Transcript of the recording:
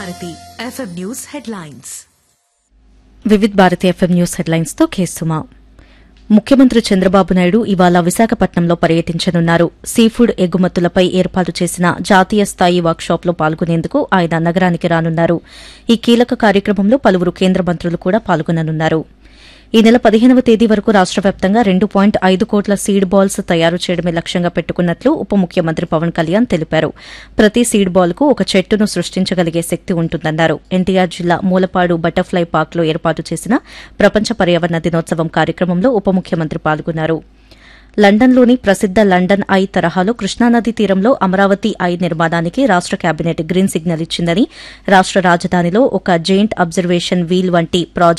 Bharati FM news headlines Vividh Bharati FM news headlines తో కేసుమా ముఖ్యమంత్రి చంద్రబాబు నాయుడు ఇవాళ విశాఖపట్నంలో పర్యటించనున్నారు సీఫుడ్ ఎగుమతులపై ఏర్పాటు చేసిన జాతీయ స్థాయి వర్క్షాప్లో పాల్గొనేందుకు ఆయన నగరానికి రానున్నారు ఈ కీలక కార్యక్రమంలో పలువురు కేంద్ర మంత్రులు కూడా పాల్గొననున్నారు ఈ నెల పదిహేనవ తేదీ వరకు రాష్ట వ్యాప్తంగా రెండు పాయింట్ ఐదు కోట్ల సీడ్ బాల్స్ తయారు చేయడమే లక్ష్యంగా పెట్టుకున్నట్లు ఉప ముఖ్యమంత్రి పవన్ కళ్యాణ్ తెలిపారు ప్రతి సీడ్ బాల్ కు ఒక చెట్టును సృష్టించగలిగే శక్తి ఉంటుందన్నారు ఎన్టీఆర్ జిల్లా మూలపాడు బటర్ఫ్లై పార్క్లో ఏర్పాటు చేసిన ప్రపంచ పర్యావరణ దినోత్సవం కార్యక్రమంలో ఉప ముఖ్యమంత్రి పాల్గొన్నారు లండన్లోని ప్రసిద్ద లండన్ ఐ తరహాలో కృష్ణానది తీరంలో అమరావతి ఐ నిర్మాణానికి రాష్ట కేబినెట్ గ్రీన్ సిగ్నల్ ఇచ్చిందని రాష్ట రాజధానిలో ఒక జెయింట్ అబ్జర్వేషన్ వీల్ వంటి ప్రాజెక్టు